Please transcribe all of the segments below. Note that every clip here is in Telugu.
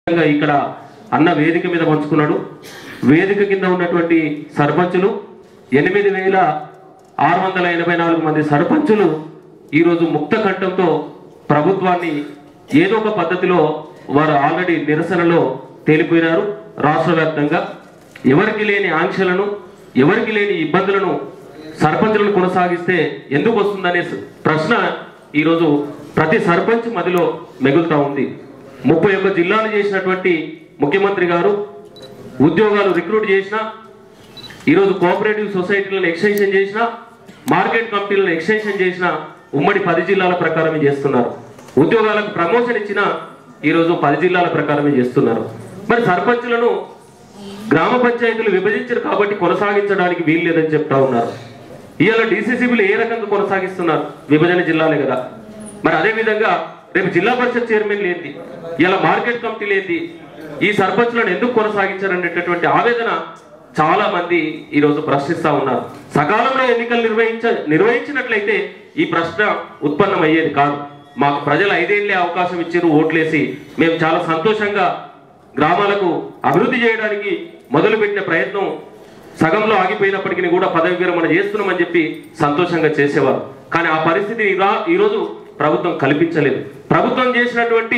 విధంగా ఇక్కడ అన్న వేదిక మీద పంచుకున్నాడు వేదిక కింద ఉన్నటువంటి సర్పంచులు ఎనిమిది వేల ఆరు వందల ఎనభై నాలుగు మంది సర్పంచులు ఈరోజు ముక్త కంఠంతో ప్రభుత్వాన్ని ఏదో ఒక పద్ధతిలో వారు ఆల్రెడీ నిరసనలో తేలిపోయినారు రాష్ట్ర వ్యాప్తంగా ఎవరికి లేని ఆంక్షలను ఎవరికి లేని ఇబ్బందులను సర్పంచులను కొనసాగిస్తే ఎందుకు వస్తుందనే ప్రశ్న ఈరోజు ప్రతి సర్పంచ్ మదిలో మెగులుతా ఉంది ముప్పై ఒక్క జిల్లాలు చేసినటువంటి ముఖ్యమంత్రి గారు ఉద్యోగాలు రిక్రూట్ చేసిన ఈరోజు కోఆపరేటివ్ సొసైటీలను ఎక్స్టెన్షన్ చేసిన మార్కెట్ కమిటీలను ఎక్స్టెన్షన్ చేసిన ఉమ్మడి పది జిల్లాల ప్రకారమే చేస్తున్నారు ఉద్యోగాలకు ప్రమోషన్ ఇచ్చిన ఈరోజు పది జిల్లాల ప్రకారమే చేస్తున్నారు మరి సర్పంచులను గ్రామ పంచాయతీలు విభజించారు కాబట్టి కొనసాగించడానికి వీలు లేదని చెప్తా ఉన్నారు ఇవాళ డీసీసీబీలు ఏ రకంగా కొనసాగిస్తున్నారు విభజన జిల్లాలే కదా మరి అదే విధంగా రేపు జిల్లా పరిషత్ చైర్మన్ లేంది ఇలా మార్కెట్ కమిటీ లేంది ఈ సర్పంచులను ఎందుకు కొనసాగించారనేటటువంటి ఆవేదన చాలా మంది ఈరోజు ప్రశ్నిస్తా ఉన్నారు సకాలంలో ఎన్నికలు నిర్వహించ నిర్వహించినట్లయితే ఈ ప్రశ్న ఉత్పన్నం అయ్యేది కాదు మాకు ప్రజలు ఐదేళ్లే అవకాశం ఇచ్చారు ఓట్లేసి మేము చాలా సంతోషంగా గ్రామాలకు అభివృద్ధి చేయడానికి మొదలుపెట్టిన ప్రయత్నం సగంలో ఆగిపోయినప్పటికీ కూడా పదవి విరమణ చేస్తున్నామని చెప్పి సంతోషంగా చేసేవారు కానీ ఆ పరిస్థితిని ఇలా- ఈరోజు ప్రభుత్వం కల్పించలేదు ప్రభుత్వం చేసినటువంటి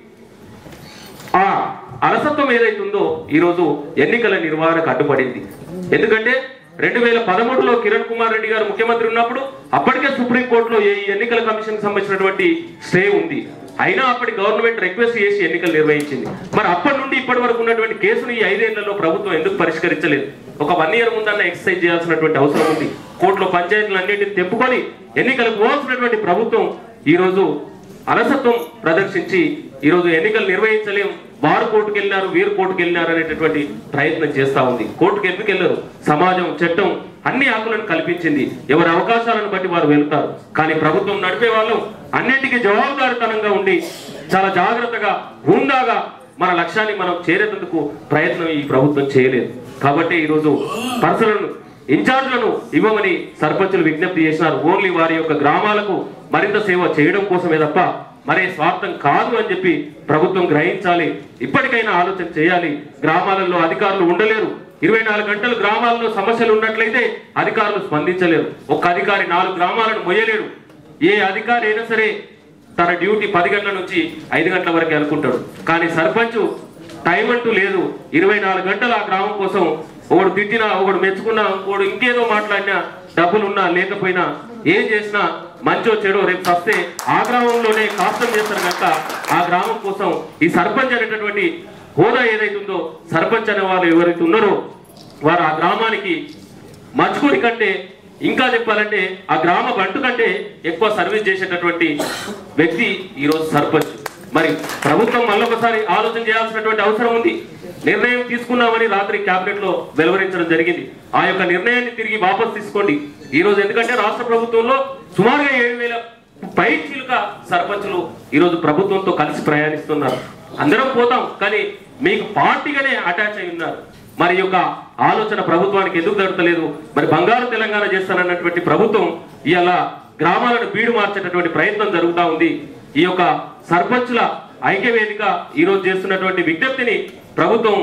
ఆ అలసత్వం ఏదైతే ఉందో ఈరోజు ఎన్నికల నిర్వహణకు అడ్డుపడింది ఎందుకంటే రెండు వేల పదమూడులో కిరణ్ కుమార్ రెడ్డి గారు ముఖ్యమంత్రి ఉన్నప్పుడు అప్పటికే సుప్రీంకోర్టులో ఈ ఎన్నికల కమిషన్ సంబంధించినటువంటి స్టే ఉంది అయినా అప్పటి గవర్నమెంట్ రిక్వెస్ట్ చేసి ఎన్నికలు నిర్వహించింది మరి అప్పటి నుండి ఇప్పటి వరకు ఉన్నటువంటి కేసును ఈ ఐదేళ్లలో ప్రభుత్వం ఎందుకు పరిష్కరించలేదు ఒక వన్ ఇయర్ ముందన్న ఎక్సర్సైజ్ చేయాల్సినటువంటి అవసరం ఉంది కోర్టులో పంచాయతీలు అన్నింటిని తెప్పుకొని ఎన్నికలకు పోవాల్సినటువంటి ప్రభుత్వం ఈ రోజు అలసత్వం ప్రదర్శించి ఈరోజు ఎన్నికలు నిర్వహించలేం వారు కోర్టుకు వెళ్ళినారు వీరు కోర్టుకు వెళ్ళినారు అనేటటువంటి ప్రయత్నం చేస్తా ఉంది కోర్టుకు ఎందుకు వెళ్ళరు సమాజం చట్టం అన్ని హక్కులను కల్పించింది ఎవరి అవకాశాలను బట్టి వారు వెళ్తారు కానీ ప్రభుత్వం నడిపే వాళ్ళు అన్నింటికీ జవాబుదారితనంగా ఉండి చాలా జాగ్రత్తగా హుందాగా మన లక్ష్యాన్ని మనం చేరేందుకు ప్రయత్నం ఈ ప్రభుత్వం చేయలేదు కాబట్టి ఈరోజు పర్సనల్ ఇన్ఛార్జ్లను ఇవ్వమని సర్పంచులు విజ్ఞప్తి చేసినారు ఓన్లీ వారి యొక్క గ్రామాలకు మరింత సేవ చేయడం కోసమే తప్ప మరే స్వార్థం కాదు అని చెప్పి ప్రభుత్వం గ్రహించాలి ఇప్పటికైనా ఆలోచన చేయాలి గ్రామాలలో అధికారులు ఉండలేరు ఇరవై నాలుగు గంటలు గ్రామాల్లో సమస్యలు ఉన్నట్లయితే అధికారులు స్పందించలేరు ఒక్క అధికారి నాలుగు గ్రామాలను మొయ్యలేడు ఏ అధికారి అయినా సరే తన డ్యూటీ పది గంటల నుంచి ఐదు గంటల వరకే అనుకుంటాడు కానీ సర్పంచ్ టైం అంటూ లేదు ఇరవై నాలుగు గంటలు ఆ గ్రామం కోసం ఒకడు తిట్టినా ఒకడు మెచ్చుకున్నా ఒకడు ఇంకేదో మాట్లాడినా డబ్బులు ఉన్నా లేకపోయినా ఏం చేసినా మంచో చెడో రేపు వస్తే ఆ గ్రామంలోనే కాష్టం చేస్తారు కనుక ఆ గ్రామం కోసం ఈ సర్పంచ్ అనేటటువంటి హోదా ఏదైతే ఉందో సర్పంచ్ అనే వాళ్ళు ఎవరైతే ఉన్నారో వారు ఆ గ్రామానికి మచ్చుకుడి కంటే ఇంకా చెప్పాలంటే ఆ గ్రామ బంటు కంటే ఎక్కువ సర్వీస్ చేసేటటువంటి వ్యక్తి ఈరోజు సర్పంచ్ మరి ప్రభుత్వం మళ్ళొకసారి ఆలోచన చేయాల్సినటువంటి అవసరం ఉంది నిర్ణయం తీసుకున్నామని రాత్రి కేబినెట్ లో వెలువరించడం జరిగింది ఆ యొక్క నిర్ణయాన్ని తిరిగి వాపస్ తీసుకోండి ఈ రోజు ఎందుకంటే రాష్ట్ర ప్రభుత్వంలో సుమారుగా ఏడు వేల పై చిలుక సర్పంచులు ఈరోజు ప్రభుత్వంతో కలిసి ప్రయాణిస్తున్నారు అందరం పోతాం కానీ మీకు పార్టీగానే అటాచ్ అయి ఉన్నారు మరి యొక్క ఆలోచన ప్రభుత్వానికి ఎందుకు జరుగుతలేదు మరి బంగారు తెలంగాణ చేస్తానన్నటువంటి ప్రభుత్వం ఇవాళ గ్రామాలను బీడు మార్చేటటువంటి ప్రయత్నం జరుగుతా ఉంది ఈ యొక్క సర్పంచుల ఐక్యవేదిక ఈ రోజు చేస్తున్నటువంటి విజ్ఞప్తిని ప్రభుత్వం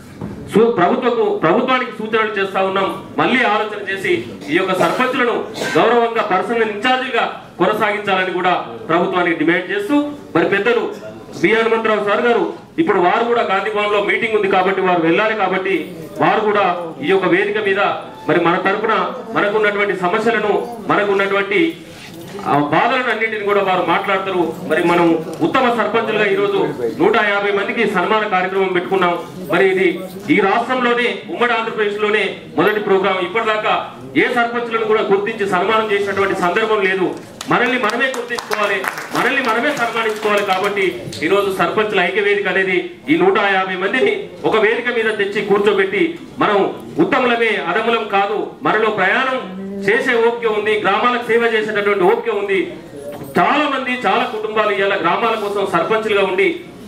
సు- ప్రభుత్వకు ప్రభుత్వానికి సూచనలు చేస్తా ఉన్నాం మళ్ళీ ఆలోచన చేసి ఈ యొక్క సర్పంచులను గౌరవంగా పర్సనల్ ఇన్ఛార్జిగా కొనసాగించాలని కూడా ప్రభుత్వానికి డిమాండ్ చేస్తూ మరి పెద్దలు బి హనుమంతరావు సార్ గారు ఇప్పుడు వారు కూడా గాంధీ భవన్ లో మీటింగ్ ఉంది కాబట్టి వారు వెళ్ళాలి కాబట్టి వారు కూడా ఈ యొక్క వేదిక మీద మరి మన తరపున మనకున్నటువంటి సమస్యలను మనకున్నటువంటి ఆ బాధలను అన్నింటిని కూడా వారు మాట్లాడతారు మరి మనం ఉత్తమ సర్పంచులుగా ఈ రోజు నూట యాభై మందికి సన్మాన కార్యక్రమం పెట్టుకున్నాం మరి ఇది ఈ రాష్ట్రంలోనే ఉమ్మడి ఆంధ్రప్రదేశ్ లోనే మొదటి ప్రోగ్రాం ఇప్పటిదాకా ఏ సర్పంచులను కూడా గుర్తించి సన్మానం చేసినటువంటి సందర్భం లేదు మనల్ని మనమే గుర్తించుకోవాలి మనల్ని మనమే సన్మానించుకోవాలి కాబట్టి ఈ రోజు సర్పంచుల ఐక్య వేదిక అనేది ఈ నూట యాభై మందిని ఒక వేదిక మీద తెచ్చి కూర్చోబెట్టి మనం ఉత్తములమే అదములం కాదు మనలో ప్రయాణం చేసే ఓపిక ఉంది గ్రామాలకు సేవ చేసేటటువంటి ఓపిక ఉంది చాలా మంది చాలా కుటుంబాలు ఇవాళ గ్రామాల కోసం సర్పంచులుగా ఉండి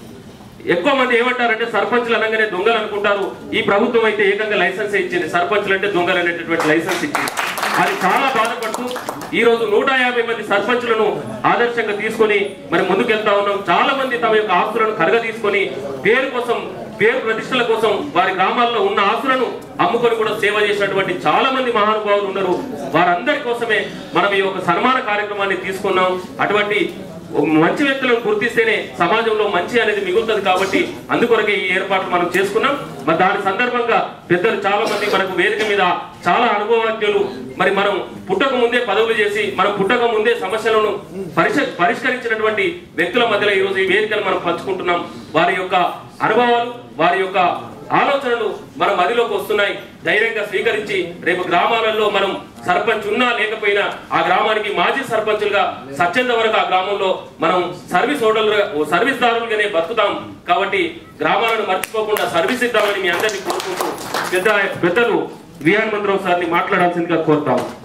ఎక్కువ మంది ఏమంటారంటే సర్పంచులు అనగానే దొంగలు అనుకుంటారు ఈ ప్రభుత్వం అయితే ఏకంగా లైసెన్స్ ఇచ్చింది సర్పంచులు అంటే దొంగలు అనేటటువంటి లైసెన్స్ ఇచ్చింది అది చాలా బాధపడుతూ ఈ రోజు నూట యాభై మంది సర్పంచులను ఆదర్శంగా తీసుకొని మరి ముందుకెళ్తా ఉన్నాం చాలా మంది తమ యొక్క ఆస్తులను కరగ తీసుకొని పేరు కోసం పేరు ప్రతిష్టల కోసం వారి గ్రామాల్లో ఉన్న ఆస్తులను అమ్ముకొని కూడా సేవ చేసినటువంటి చాలా మంది మహానుభావులు ఉన్నారు వారందరి కోసమే మనం ఈ యొక్క సన్మాన కార్యక్రమాన్ని తీసుకున్నాం అటువంటి మంచి వ్యక్తులను గుర్తిస్తేనే సమాజంలో మంచి అనేది మిగులుతుంది కాబట్టి అందుకొరకే ఈ ఏర్పాట్లు మనం చేసుకున్నాం మరి దాని సందర్భంగా పెద్దలు చాలా మంది మనకు వేదిక మీద చాలా అనుభవజ్ఞులు మరి మనం పుట్టక ముందే పదవులు చేసి మనం పుట్టక ముందే సమస్యలను పరిష పరిష్కరించినటువంటి వ్యక్తుల మధ్యలో ఈరోజు ఈ వేదికను మనం పంచుకుంటున్నాం వారి యొక్క అనుభవాలు వారి యొక్క ఆలోచనలు మన మదిలోకి వస్తున్నాయి ధైర్యంగా స్వీకరించి రేపు గ్రామాలలో మనం సర్పంచ్ ఉన్నా లేకపోయినా ఆ గ్రామానికి మాజీ సర్పంచులుగా సత్యంత వరకు ఆ గ్రామంలో మనం సర్వీస్ హోటల్ సర్వీస్ దారులుగానే బతుకుతాం కాబట్టి గ్రామాలను మర్చిపోకుండా సర్వీస్ ఇద్దామని మీ అందరినీ కోరుకుంటూ పెద్ద పెద్దలు విహాన్ మంత్రావు సార్ని మాట్లాడాల్సిందిగా కోరుతాం